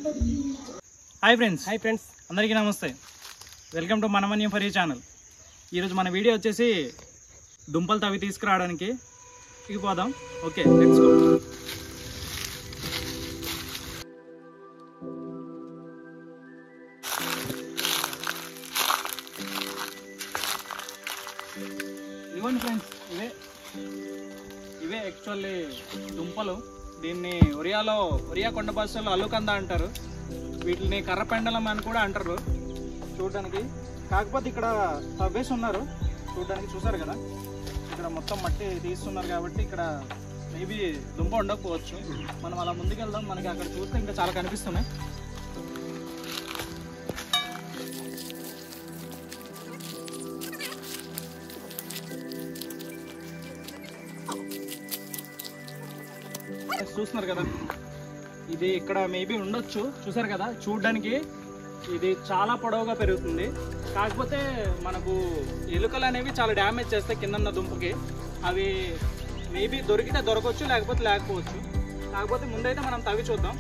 Hi friends hi friends అందరికీ నమస్తే welcome to Manamanyam for ఈ ఛానల్ ఈరోజు మన వీడియో వచ్చేసి దుంపలు తవి తీసుకురావడానికి ఇగిపోదాం ఓకే లెట్స్ గో ఇవ్వండి ఫ్రెండ్స్ ఇవే ఇవే యాక్చువల్లీ దుంపలు దీన్ని ఒరియాలో ఒరియా కొండ భాషలో అల్లుకంద అంటారు వీటిని కర్రపెండలం అని కూడా అంటారు చూడడానికి కాకపోతే ఇక్కడ తవ్వేసి ఉన్నారు చూడడానికి చూసారు కదా ఇక్కడ మొత్తం మట్టి తీస్తున్నారు కాబట్టి ఇక్కడ మేబీ దుంప ఉండకపోవచ్చు మనం అలా ముందుకెళ్దాం మనకి అక్కడ చూస్తే ఇంకా చాలా కనిపిస్తున్నాయి చూస్తున్నారు కదా ఇది ఇక్కడ మేబీ ఉండొచ్చు చూసారు కదా చూడడానికి ఇది చాలా పొడవుగా పెరుగుతుంది కాకపోతే మనకు ఎలుకలు అనేవి చాలా డ్యామేజ్ చేస్తాయి కిందన్న దుంపకి అవి మేబీ దొరికితే దొరకవచ్చు లేకపోతే లేకపోవచ్చు కాకపోతే ముందైతే మనం తవ్వి చూద్దాం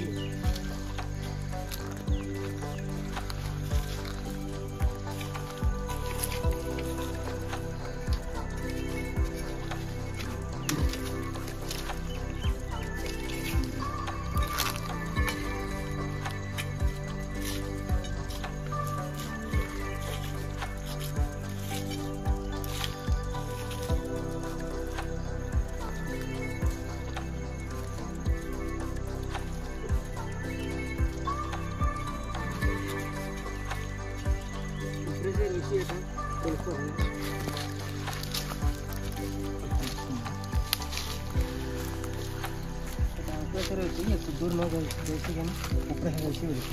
दूर लोग देखेंगे ऊपर है वैसे ही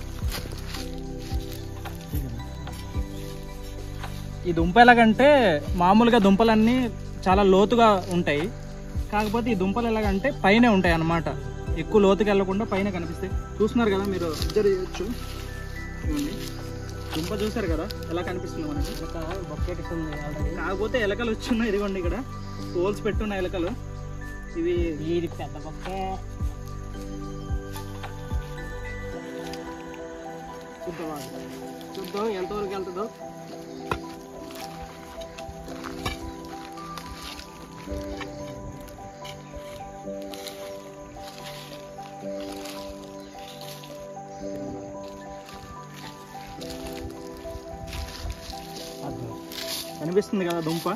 ఈ దుంప ఎలాగంటే మామూలుగా దుంపలన్నీ చాలా లోతుగా ఉంటాయి కాకపోతే ఈ దుంపలు ఎలాగంటే పైనే ఉంటాయి అన్నమాట ఎక్కువ లోతుకి వెళ్లకుండా పైన కనిపిస్తాయి చూస్తున్నారు కదా మీరు అబ్జర్వ్ చేయొచ్చు ఇదిగోండి. దుంప చూసారు కదా ఎలా కనిపిస్తుంది మనకి బకెట్ ఉంది ఆల్రెడీ కాకపోతే ఎలకలు వచ్చున్నాయి ఇదిగోండి ఇక్కడ హోల్స్ పెట్టున్న ఎలకలు ఇవి ఇది పెద్ద బొక్కే చూద్దాం చూద్దాం ఎంతవరకు వెళ్తుందో కనిపిస్తుంది కదా దుంప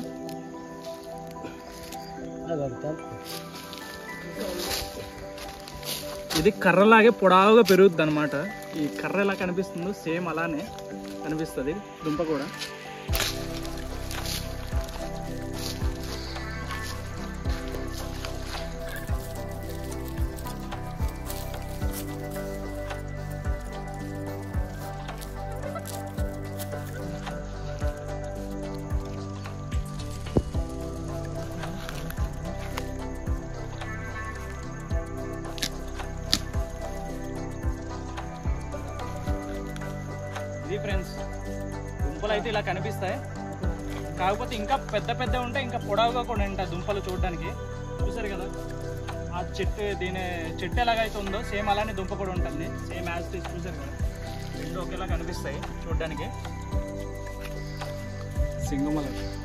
ఇది కర్రలాగే పొడవుగా పెరుగుద్ది అనమాట ఈ కర్ర ఎలా కనిపిస్తుందో సేమ్ అలానే కనిపిస్తుంది దుంప కూడా ఇది ఫ్రెండ్స్ దుంపలు అయితే ఇలా కనిపిస్తాయి కాకపోతే ఇంకా పెద్ద పెద్ద ఉంటాయి ఇంకా పొడవుగా కూడా ఉంటాయి దుంపలు చూడడానికి చూసారు కదా ఆ చెట్టు దీని చెట్టు ఎలాగైతే ఉందో సేమ్ అలానే దుంప కూడా ఉంటుంది సేమ్ యాజ్ టీస్ చూసారు కదా రెండు ఒకేలా కనిపిస్తాయి చూడడానికి సింగమల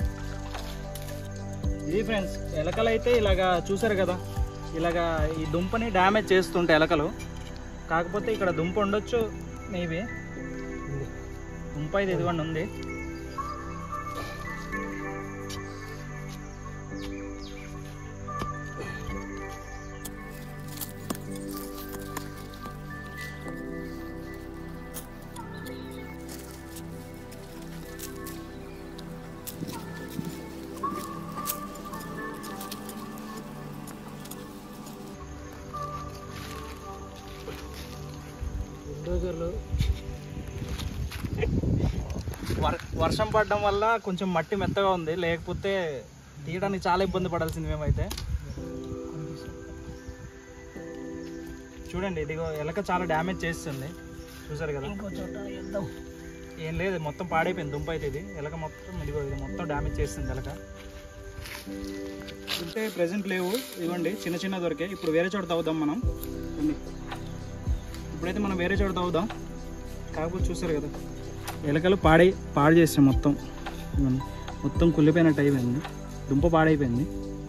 ఇది ఫ్రెండ్స్ ఎలకలు అయితే ఇలాగా చూసారు కదా ఇలాగా ఈ దుంపని డ్యామేజ్ చేస్తుంటాయి ఎలకలు కాకపోతే ఇక్కడ దుంప ఉండొచ్చు మేబీ దుంప ఇది ఇదిగోండి ఉంది బుల్డోజర్లు వర్ వర్షం పడడం వల్ల కొంచెం మట్టి మెత్తగా ఉంది లేకపోతే తీయడానికి చాలా ఇబ్బంది పడాల్సింది మేమైతే చూడండి ఇదిగో ఎలక చాలా డ్యామేజ్ చేస్తుంది చూసారు కదా ఇంకో చోట వెళ్దాం ఏం లేదు మొత్తం పాడైపోయింది దుంప అయితే ఇది ఎలక మొత్తం ఇదిగో ఇది మొత్తం డ్యామేజ్ చేస్తుంది ఎలక ఉంటే ప్రెసెంట్ లేవు ఇవ్వండి చిన్న చిన్న దొరికే ఇప్పుడు వేరే చోట తవ్వుదాం మనం రండి. ఇప్పుడు ఇప్పుడైతే మనం వేరే చోట తవ్వుదాం కాకపోతే చూసారు కదా ఎలకలు పాడై పాడు చేసాం మొత్తం ఇదిగోండి. మొత్తం కుళ్ళిపోయినట్టు అయిపోయింది దుంప పాడైపోయింది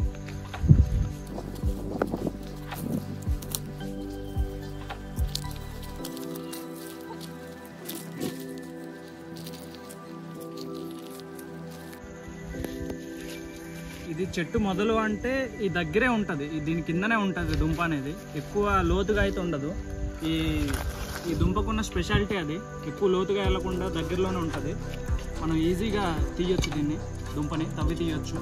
ఇది చెట్టు మొదలు అంటే ఈ దగ్గరే ఉంటుంది దీని కిందనే ఉంటుంది దుంప అనేది ఎక్కువ లోతుగా అయితే ఉండదు ఈ ఈ దుంపకున్న స్పెషాలిటీ అది ఎక్కువ లోతుగా వెళ్ళకుండా దగ్గరలోనే ఉంటుంది మనం ఈజీగా తీయొచ్చు దీన్ని దుంపని తవ్వి తీయొచ్చు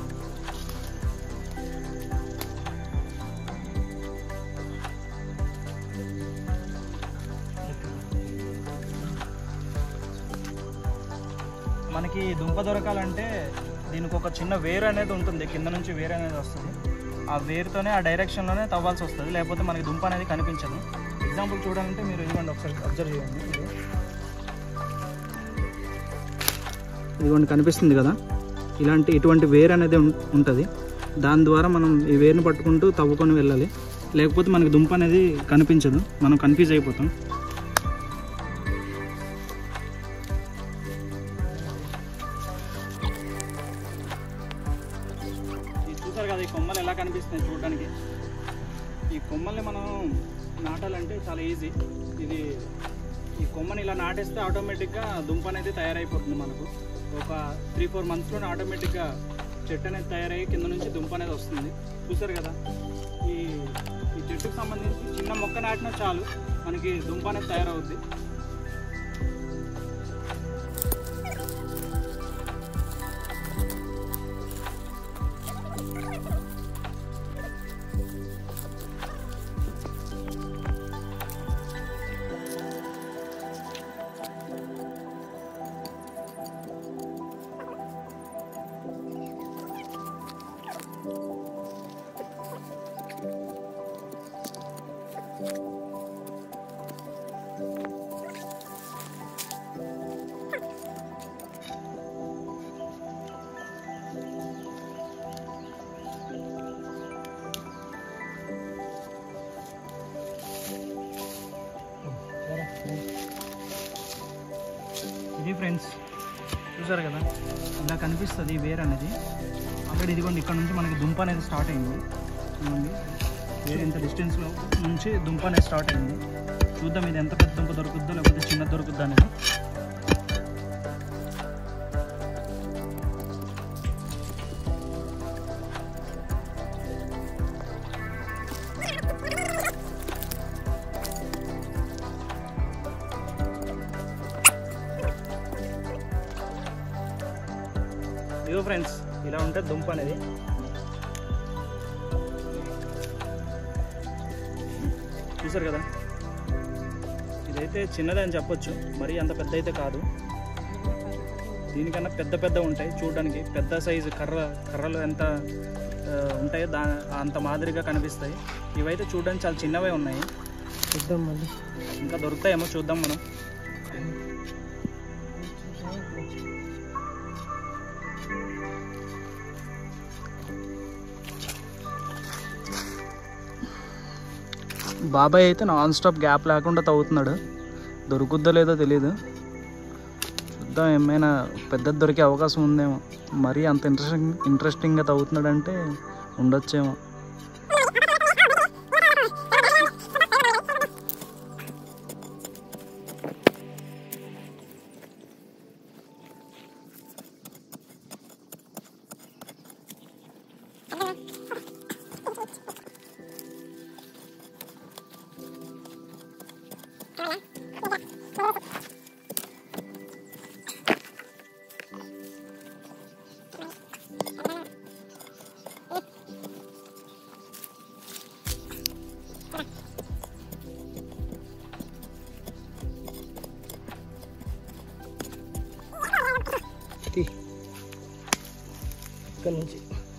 మనకి దుంప దొరకాలంటే దీనికి ఒక చిన్న వేరు అనేది ఉంటుంది కింద నుంచి వేరు అనేది వస్తుంది ఆ వేరుతోనే ఆ డైరెక్షన్లోనే తవ్వాల్సి వస్తుంది లేకపోతే మనకి దుంప అనేది కనిపించదు ఎగ్జాంపుల్ చూడాలంటే మీరు ఇదిగోండి ఒకసారి అబ్జర్వ్ చేయండి ఇది ఇదిగోండి కనిపిస్తుంది కదా ఇలాంటి ఇటువంటి వేరు అనేది ఉంటుంది దాని ద్వారా మనం ఈ వేరుని పట్టుకుంటూ తవ్వుకొని వెళ్ళాలి లేకపోతే మనకి దుంప అనేది కనిపించదు మనం కన్ఫ్యూజ్ అయిపోతాం ఇది చూసారు కదా ఈ కొమ్మలు ఎలా కనిపిస్తున్నాయి చూడడానికి ఈ కొమ్మల్ని మనం నాటాలంటే చాలా ఈజీ ఇది ఈ కొమ్మని ఇలా నాటేస్తే ఆటోమేటిక్గా దుంప అనేది తయారైపోతుంది మనకు ఒక త్రీ ఫోర్ మంత్స్లోనే ఆటోమేటిక్గా చెట్టు అనేది తయారయ్యి కింద నుంచి దుంప అనేది వస్తుంది చూసారు కదా ఈ ఈ చెట్టుకు సంబంధించి చిన్న మొక్క నాటినా చాలు మనకి దుంప అనేది తయారవుద్ది ఇది ఫ్రెండ్స్ చూసారు కదా ఇలా కనిపిస్తుంది వేర్ అనేది ఆల్రెడీ ఇదిగోండి ఇక్కడ నుంచి మనకి దుంప అనేది స్టార్ట్ అయింది చూడండి వేరే ఇంత డిస్టెన్స్లో నుంచి దుంప అనేది స్టార్ట్ అయింది చూద్దాం ఇది ఎంత పెద్ద దుంప దొరుకుద్దో లేకపోతే చిన్న దొరుకుద్దా అనేది ఇదిగో ఫ్రెండ్స్ ఇలా ఉంటుంది దుంప అనేది చూసారు కదా ఇదైతే చిన్నదే అని చెప్పొచ్చు మరీ అంత పెద్ద అయితే కాదు దీనికన్నా పెద్ద పెద్ద ఉంటాయి చూడడానికి పెద్ద సైజు కర్ర కర్రలు ఎంత ఆ, ఉంటాయో దా అంత మాదిరిగా కనిపిస్తాయి ఇవైతే చూడడానికి చాలా చిన్నవే ఉన్నాయి చూద్దాం మళ్ళీ ఇంకా దొరుకుతాయేమో చూద్దాం మనం బాబాయ్ అయితే నాన్ స్టాప్ గ్యాప్ లేకుండా తవ్వుతున్నాడు దొరుకుద్దో లేదో తెలియదు చూద్దాం ఏమైనా పెద్దది దొరికే అవకాశం ఉందేమో మరీ అంత ఇంట్రెస్టింగ్ ఇంట్రెస్టింగ్గా తవ్వుతున్నాడంటే ఉండొచ్చేమో తీ ఇక్కడ నుంచి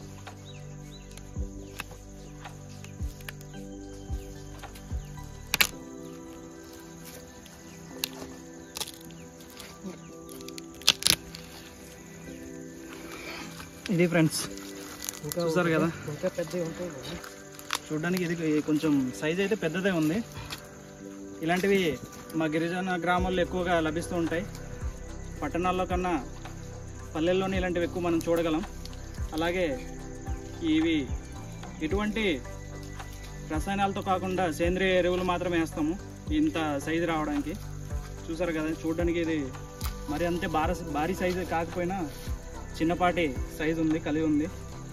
ఇది ఫ్రెండ్స్ ఇంకా చూసారు కదా? ఇంకా పెద్దవి ఉంటాయి కదా చూడడానికి ఇది కొంచెం సైజ్ అయితే పెద్దదే ఉంది ఇలాంటివి మా గిరిజన గ్రామాల్లో ఎక్కువగా లభిస్తూ ఉంటాయి పట్టణాల్లో కన్నా పల్లెల్లోనే ఇలాంటివి ఎక్కువ మనం చూడగలం అలాగే ఇవి ఎటువంటి రసాయనాలతో కాకుండా సేంద్రియ ఎరువులు మాత్రమే వేస్తాము ఇంత సైజు రావడానికి చూసారు కదా చూడడానికి ఇది మరి అంతే భార భారీ సైజు కాకపోయినా చిన్నపాటి సైజు ఉంది కలిగి ఉంది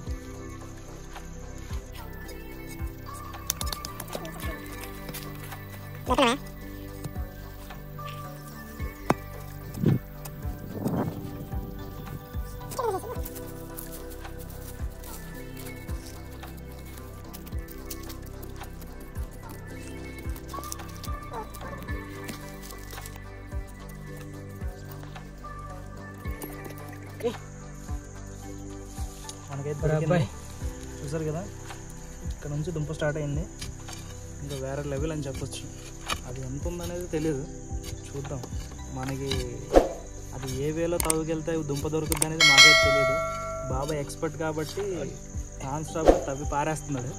మనకైతే దొరికింది. చూసారు కదా ఇక్కడ నుంచి దుంప స్టార్ట్ అయింది ఇంకా వేరే లెవెల్ అని చెప్పొచ్చు అది ఎంత ఉందనేది తెలియదు చూద్దాం మనకి అది ఏ వేలో తవ్వుకెళ్తే దుంప దొరుకుద్ది అనేది మాకైతే తెలియదు బాబాయ్ ఎక్స్పర్ట్ కాబట్టి నాన్ స్టాప్ తవ్వి పారేస్తున్నాడు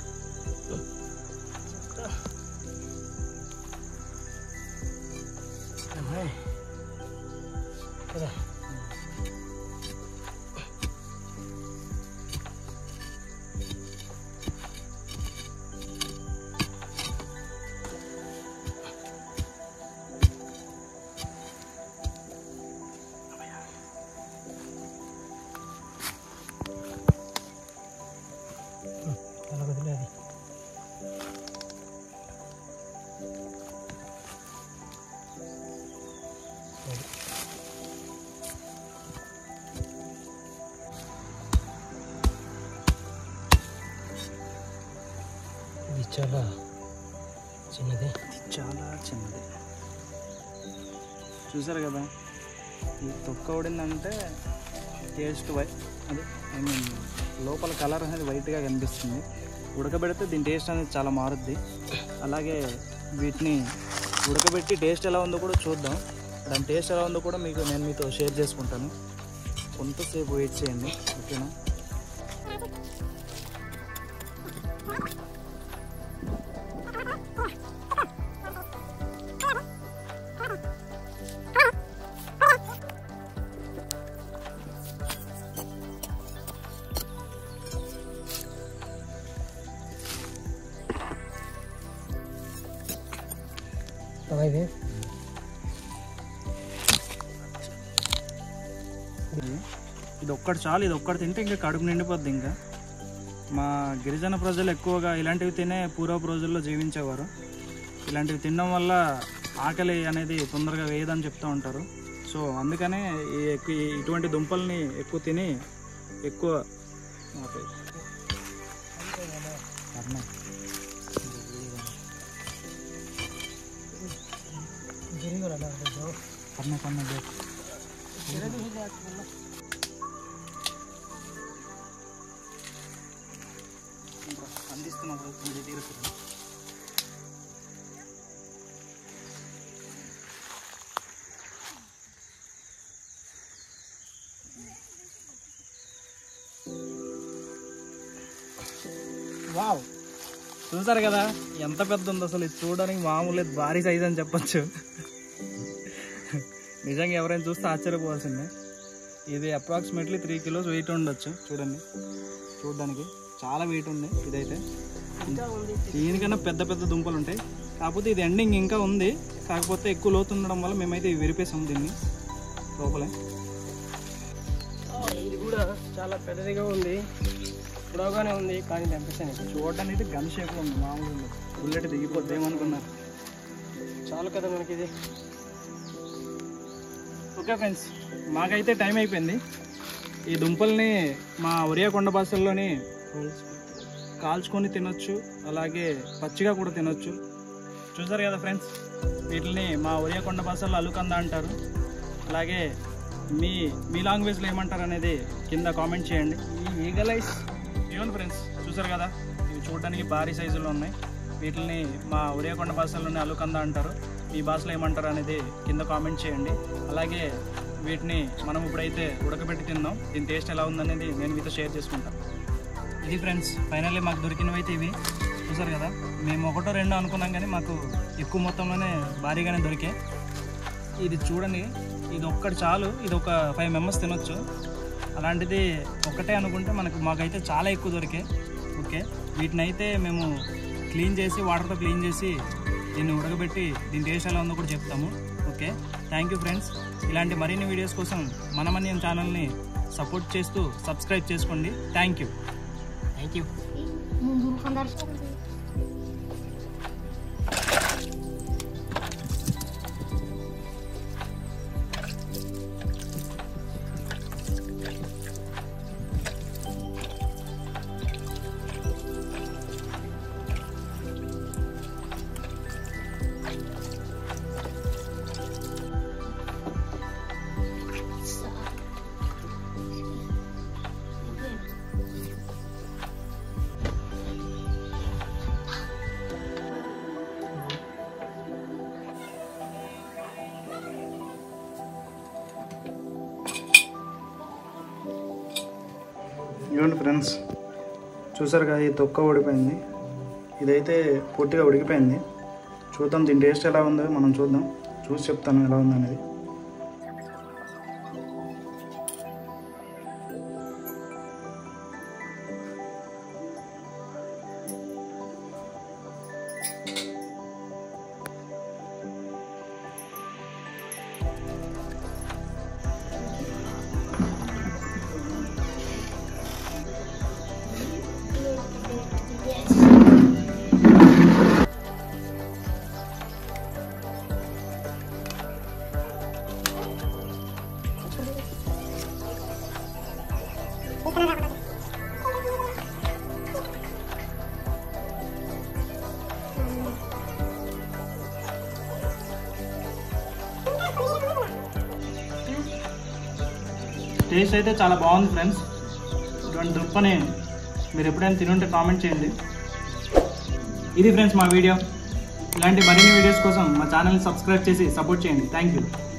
అమ్మాయి. కదా. అలా వదిలేదు ఇది చాలా చిన్నది చాలా చిన్నది చూసారు కదా ఈ తొక్క ఉడిందంటే టేస్ట్ వై అదే ఐ మీన్ లోపల కలర్ అనేది వైట్గా కనిపిస్తుంది ఉడకబెడితే దీని టేస్ట్ అనేది చాలా మారుద్ది అలాగే వీటిని ఉడకబెట్టి టేస్ట్ ఎలా ఉందో కూడా చూద్దాం దాని టేస్ట్ ఎలా ఉందో కూడా మీకు నేను మీతో షేర్ చేసుకుంటాను కొంతసేపు వెయిట్ చేయండి ఓకేనా ఇది ఇది ఒక్కటి చాలు ఇది ఒక్కటి తింటే ఇంకా కడుపు నిండిపోద్ది ఇంకా మా గిరిజన ప్రజలు ఎక్కువగా ఇలాంటివి తినే పూర్వపు రోజుల్లో జీవించేవారు ఇలాంటివి తినడం వల్ల ఆకలి అనేది తొందరగా వేయదని చెప్తూ ఉంటారు సో అందుకనే ఈ ఎక్కువ ఈ- ఇటువంటి దుంపల్ని ఎక్కువ తిని ఎక్కువ ఓకే. అర్థం. పర్ణ పర్ణ దేఖ్. ఇంకా అందిస్తున్నాం ఇది తీరుతుంది వావ్ చూసారు కదా ఎంత పెద్ద ఉందో అసలు ఇది చూడడానికి మామూలు లేదు, భారీ సైజ్ అని చెప్పొచ్చు నిజంగా ఎవరైనా చూస్తే ఆశ్చర్యపోవాల్సిందే ఇది అప్రాక్సిమేట్లీ త్రీ కిలోస్ వెయిట్ ఉండొచ్చు చూడండి చూడడానికి చాలా వెయిట్ ఉంది ఇదైతే దీనికన్నా పెద్ద పెద్ద దుంపలు ఉంటాయి కాకపోతే ఇది ఎండింగ్ ఇంకా ఉంది కాకపోతే ఎక్కువ లోతు ఉండడం వల్ల మేమైతే ఇవి విరిపేసాం దీన్ని లోపలే ఇది కూడా చాలా పెద్దదిగా ఉంది పొడవుగానే ఉంది కానీ తెంపేసాను చూడడానికి అయితే గన్ షేప్లో ఉంది మామూలు బుల్లెట్ దిగిపోద్ది ఏమనుకున్నారు చాలు కదా మనకి ఇది ఓకే ఫ్రెండ్స్ మాకైతే టైం అయిపోయింది ఈ దుంపల్ని మా ఒరియా కొండ భాషల్లోని కాల్చుకొని తినొచ్చు అలాగే పచ్చిగా కూడా తినొచ్చు చూసారు కదా ఫ్రెండ్స్ వీటిని మా ఒరియా కొండ భాషల్లో అలుకంద అంటారు అలాగే మీ మీ లాంగ్వేజ్లో ఏమంటారు అనేది కింద కామెంట్ చేయండి ఈ ఈగలైస్ ఇవ్వండి ఫ్రెండ్స్ చూసారు కదా ఇవి చూడడానికి భారీ సైజులో ఉన్నాయి వీటిని మా ఒరియా కొండ భాషలోనే అలుకంద అంటారు మీ భాషలో ఏమంటారు అనేది కింద కామెంట్ చేయండి అలాగే వీటిని మనం ఇప్పుడైతే ఉడకబెట్టి తిందాం దీని టేస్ట్ ఎలా ఉందనేది నేను మీతో షేర్ చేసుకుంటాను ఇది ఫ్రెండ్స్ ఫైనల్లీ మాకు దొరికినవి అయితే ఇవి చూసారు కదా మేము ఒకటో రెండో అనుకున్నాం కానీ మాకు ఎక్కువ మొత్తంలోనే భారీగానే దొరికాయి ఇది చూడండి ఇది ఒక్కటి చాలు ఇది ఒక ఫైవ్ మెంబర్స్ తినొచ్చు అలాంటిది ఒకటే అనుకుంటే మనకు మాకైతే చాలా ఎక్కువ దొరికాయి ఓకే వీటిని అయితే మేము క్లీన్ చేసి వాటర్తో క్లీన్ చేసి దీన్ని ఉడకబెట్టి దీని టేస్ట్ ఎలా ఉందో కూడా చెప్తాము ఓకే థ్యాంక్ యూ ఫ్రెండ్స్ ఇలాంటి మరిన్ని వీడియోస్ కోసం మనమన్యం ఛానల్ని సపోర్ట్ చేస్తూ సబ్స్క్రైబ్ చేసుకోండి thank you thank you Memburukan dari ఇవ్వండి ఫ్రెండ్స్ చూసారు కదా ఈ తొక్క ఉడిపోయింది ఇదైతే పూర్తిగా ఉడికిపోయింది చూద్దాం దీని టేస్ట్ ఎలా ఉందో మనం చూద్దాం చూసి చెప్తాను ఎలా ఉంది అనేది టేస్ట్ అయితే చాలా బాగుంది ఫ్రెండ్స్ ఇటువంటి దుప్పని మీరు ఎప్పుడైనా తినుంటే కామెంట్ చేయండి ఇది ఫ్రెండ్స్ మా వీడియో ఇలాంటి మరిన్ని వీడియోస్ కోసం మా ఛానల్ని సబ్స్క్రైబ్ చేసి సపోర్ట్ చేయండి థ్యాంక్ యూ